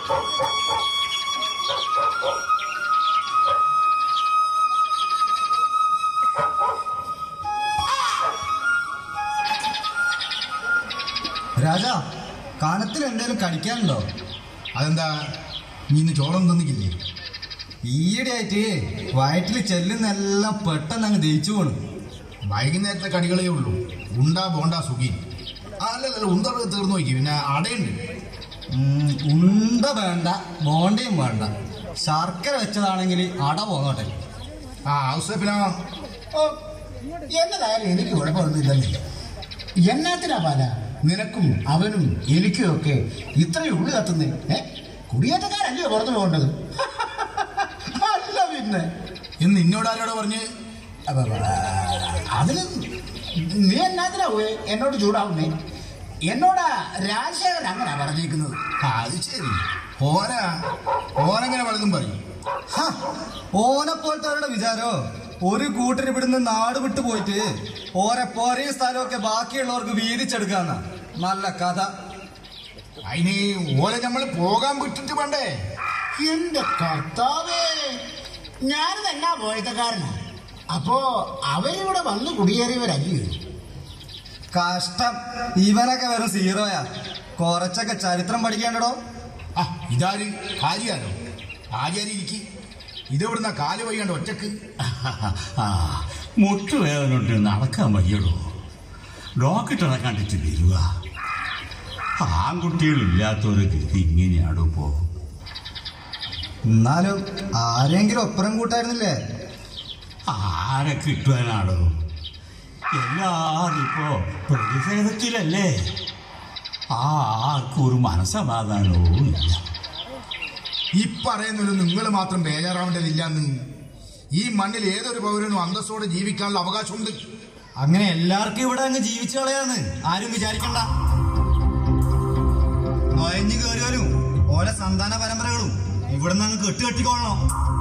രാജ കനത്തിൽ എന്തേലും കടിക്കാനുണ്ടോ അതെന്താ നീ ഇന്ന് ചോറൊന്നും തന്നിക്കില്ലേ ഈയിടെയായിട്ട് വയറ്റിൽ ചെല്ലുന്നെല്ലാം പെട്ടെന്ന് അങ്ങ് ദഹിച്ചു പോണു വൈകുന്നേരത്തെ കടികളേ ഉള്ളൂ ഉണ്ടാ ബോണ്ട സുഖി അല്ലല്ല ഉണ്ട തീർന്നു നോക്കി പിന്നെ അടയുണ്ട് ഉം, ഉണ്ട വേണ്ട ബോണ്ടയും വേണ്ട ശർക്കര വെച്ചതാണെങ്കിൽ അട പോന്നോട്ടെ ആ ഔസഫിനോ ഓ എന്നതായാലും എനിക്ക് കുഴപ്പമൊന്നുമില്ലെന്നില്ല എന്നാത്തിനാ പാല നിനക്കും അവനും എനിക്കും ഒക്കെ ഇത്രയും ഉള്ളു കത്തുന്നേ ഏ കുടിയേറ്റക്കാരല്ലയോ പുറത്തു പോകേണ്ടത് അല്ല പിന്നെ ഇന്ന് നിന്നോട് ആരോട് പറഞ്ഞ് അപ്പൊ, ആ, അതിന് നീ എന്നാത്തിനാ പോയെ എന്നോട് ചൂടാവുന്നേ എന്നോടാ രാജശേഖരൻ അങ്ങനെ പറഞ്ഞിരിക്കുന്നത് ആ, അത് ശരി ഓന ഓനെങ്ങനെ പലതും പറയും ഹ, ഓനെപ്പോലത്തെ അവരുടെ വിചാരോ ഒരു കൂട്ടർ ഇവിടുന്ന് നാട് വിട്ടു പോയിട്ട് ഓരെ പോരയും സ്ഥലമൊക്കെ ബാക്കിയുള്ളവർക്ക് വീതിച്ചെടുക്കാന്ന നല്ല കഥ അതിന് ഓലെ നമ്മൾ പോകാൻ വിട്ടിട്ട് വേണ്ടേ എന്റെ കർത്താവേ ഞാനിത് എന്നാ പോയത്തക്കാരനാ അപ്പോ അവരിവിടെ വന്ന് കുടിയേറിയവരല്ലയോ കഷ്ടം ഇവനൊക്കെ വെറും സീറോയാ കുറച്ചൊക്കെ ചരിത്രം പഠിക്കേണ്ടടോ ആ ഇതാര് ആര്യാരോ ആര്യാരി ഇരിക്കി ഇതെവിടുന്ന കാല് വയ്യാണ്ട് ഒറ്റക്ക് ആ മുട്ടുവേദനുണ്ട് നടക്കാൻ വയ്യടോ ഡോക്ടറെ കണ്ടിട്ട് വരിക ആൺകുട്ടികളില്ലാത്തൊരു ഗതി ഇങ്ങനെയാടോ പോ എന്നാലും ആരെങ്കിലും ഒപ്പരം കൂട്ടായിരുന്നില്ലേ ആരെ കിട്ടുവാനാടോ എല്ലാരും ഇപ്പോ പ്രതിഷേധത്തിലല്ലേ ആർക്കും ഒരു മനസമാധാനവും ഇല്ല ഈ പറയുന്നതിൽ നിങ്ങൾ മാത്രം ബേജാറാവേണ്ടതില്ലെന്ന് ഈ മണ്ണിൽ ഏതൊരു പൗരനും അന്തസ്സോടെ ജീവിക്കാനുള്ള അവകാശമുണ്ട് അങ്ങനെ എല്ലാവർക്കും ഇവിടെ അങ്ങ് ജീവിച്ചു കളയാന്ന് ആരും വിചാരിക്കണ്ട നൊയഞ്ഞു കയറിയാലും ഓരോ സന്താന പരമ്പരകളും ഇവിടുന്ന് അങ്ങ് കെട്ടുകെട്ടിക്കൊള്ളണം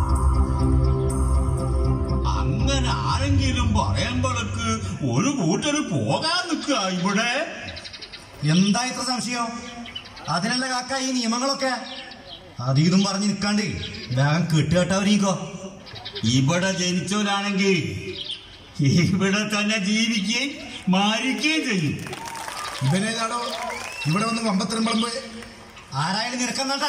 അങ്ങനെ ആരെങ്കിലും പറയുമ്പോഴേക്ക് ഒരു കൂട്ടര് പോകാൻ നിൽക്കുക ഇവിടെ എന്താ ഇത്ര സംശയം അതിനല്ല കാക്ക ഈ നിയമങ്ങളൊക്കെ അതീതും പറഞ്ഞ് നിൽക്കാണ്ട് വേഗം കെട്ടുകെട്ടവരീക്കോ ഇവിടെ ജനിച്ചവരാണെങ്കിൽ ഇവിടെ തന്നെ ജീവിക്കുകയും മാരിക്കുകയും ചെയ്യും ഇവനേതാടോ ഇവിടെ വന്ന് വമ്പത്തിരമ്പളമ്പ് ആരായാലും നിനക്കെന്നാട്ട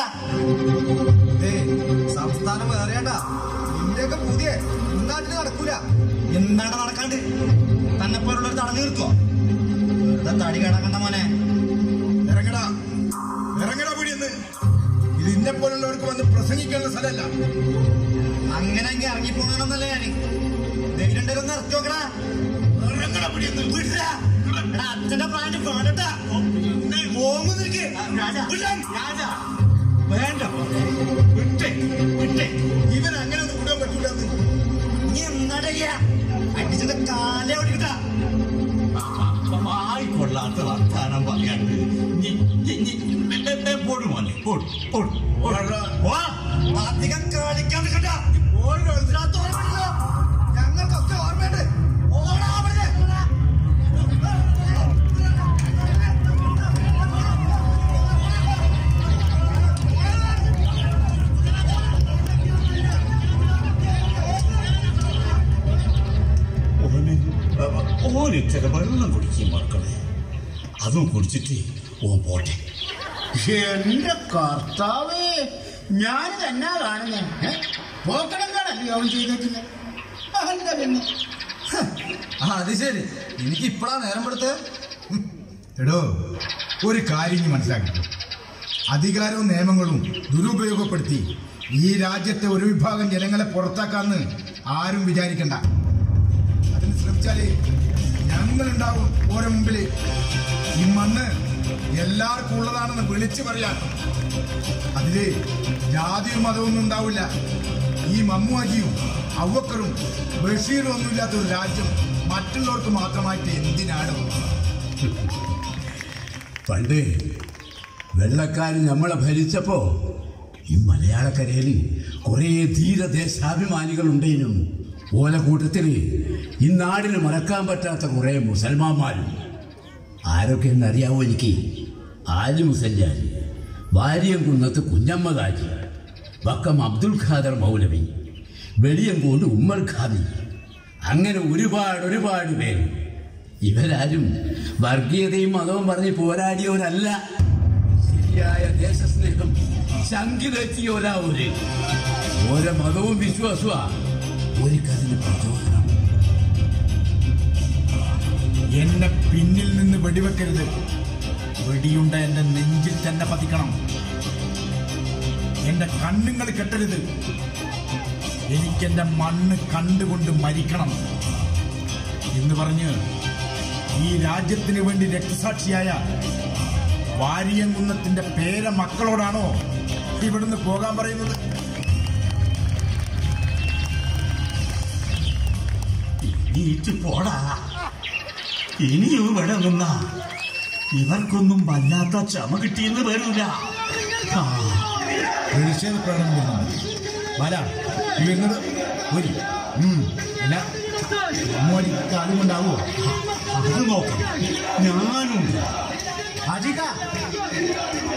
സംസ്ഥാനം വേറെയാട്ടാ ഇന്ത്യയൊക്കെ പുതിയ നാട്ടിൽ നടക്കൂല എന്താണ്ട നടക്കാണ്ട് തന്നെ പോലുള്ളവർ തടഞ്ഞു നിർത്തുവോ വെറുതെ തടി കിടക്കണ്ട മോനെ ഇറങ്ങടാ ഇറങ്ങടാ പിടിയെന്ന് ഇത് ഇന്നെ പോലുള്ളവർക്ക് വന്ന് പ്രസംഗിക്കാനുള്ള സ്ഥലമല്ല അങ്ങനെ അങ്ങ് ഇറങ്ങിപ്പോണെന്നല്ലേ ഞാന് ധൈര്യം ഒന്ന് ഇറക്കി നോക്കടാ ഇറങ്ങടാ പിടിയെന്ന് വിടില്ല. എടാ, അച്ഛന്റെ പ്രായം കാണട്ടാ ഓങ്ങു നിൽക്ക് വേണ്ട മോനെ. വിട്ടേ വിട്ടേ ഇവൻ അങ്ങനെ ഒന്നും കൂടാൻ പറ്റൂലെന്ന് നീ എന്നടയ്യ അടിച്ചിട്ട് കാലേ ഓടിക്കട്ടാ ആയിക്കൊള്ളാത്ത വർത്താനം പറയാണ്ട് ഞി- ഞി- ഞി- എ- എ- പോട് മോനെ പോട് പോട് പോട്. വാ അധികം കളിക്കാൻ നിൽക്കണ്ട ഇതിനകത്ത് ഓർമ്മയില്ലല്ലോ ഞങ്ങൾക്കൊക്കെ ഓർമ്മയുണ്ട് ഓടാ അവിടുന്ന്. ഓന് ഓന് ഇച്ചിരി വെള്ളം കുടിക്കും മക്കളെ അതും കുടിച്ചിട്ട് ഓൻ പോട്ടെ എന്റെ കർത്താവേ ഞാനിത് എന്നാ കാണുന്നേ ഏ? പോക്കടങ്കാടല്ലേ അവൻ ചെയ്തേക്കുന്നത് അല്ല പിന്നെ ഹ, ആ, അത് ശരി എനിക്ക് ഇപ്പഴാ നേരം പെടുത്തേ എടോ ഒരു കാര്യം ഇനി മനസ്സിലാക്കിക്കോ അധികാരവും നിയമങ്ങളും ദുരുപയോഗപ്പെടുത്തി ഈ രാജ്യത്തെ ഒരു വിഭാഗം ജനങ്ങളെ പുറത്താക്കാന്ന് ആരും വിചാരിക്കണ്ട അതിന് ശ്രമിച്ചാലേ ഞങ്ങളുണ്ടാവും ഓരോ മുമ്പില് ഈ മണ്ണ് എല്ലാവർക്കും ഉള്ളതാണെന്ന് വിളിച്ചു പറയാൻ അതില് ജാതിയും മതമൊന്നും ഉണ്ടാവില്ല ഈ മമ്മുവാജിയും അവക്കറും ബഷീറും ഒന്നുമില്ലാത്ത ഒരു രാജ്യം മറ്റുള്ളവർക്ക് മാത്രമായിട്ട് എന്തിനാണ് പണ്ട് വെള്ളക്കാർ നമ്മളെ ഭരിച്ചപ്പോ ഈ മലയാളക്കരയിൽ കുറേ ധീരദേശാഭിമാനികൾ ഉണ്ടേനും ഓല കൂട്ടത്തില് ഈ നാടിന് മറക്കാൻ പറ്റാത്ത കുറേ മുസൽമാന്മാരും ആരൊക്കെ എന്നറിയാവോ എനിക്ക് ആലി മുസല്ലാരി വാര്യംകുന്നത്ത് കുഞ്ഞമ്മ കാജി വക്കം അബ്ദുൽ ഖാദർ മൗലവി വെളിയങ്കോട് ഉമ്മർ ഖാദി അങ്ങനെ ഒരുപാട് ഒരുപാട് പേര് ഇവരാരും വർഗീയതയും മതവും പറഞ്ഞ് പോരാടിയവരല്ല ശരിയായ ദേശസ്നേഹം ശങ്കിലെത്തിയോരാ ഒരു ഓരോ മതവും വിശ്വാസമാ ഒരു കതിന് പ്രചോദനം എന്നെ പിന്നിൽ നിന്ന് വെടിവെക്കരുത് വെടിയുണ്ട എന്റെ നെഞ്ചിൽ തന്നെ പതിക്കണം എന്റെ കണ്ണുങ്ങൾ കെട്ടരുത് എനിക്കെന്റെ മണ്ണ് കണ്ടുകൊണ്ട് മരിക്കണം എന്ന് പറഞ്ഞ് ഈ രാജ്യത്തിന് വേണ്ടി രക്തസാക്ഷിയായ വാരിയംകുന്നത്തിന്റെ പേര മക്കളോടാണോ ഇവിടുന്ന് പോകാൻ പറയുന്നത് നീറ്റ് പോടാ ഇനിയും ഇവിടെ നിന്ന ഇവർക്കൊന്നും വല്ലാത്ത ചമ കിട്ടിയെന്ന് വരൂല ആ, പ്രതിഷേധ പ്രകടനം വരുന്നുണ്ട് വര ഈ വരുന്നത് ഒരു ഉം, അല്ല അമ്മോടിക്ക് അതുകൊണ്ടാവോ അത് നോക്കാം ഞാനുണ്ട് അജിക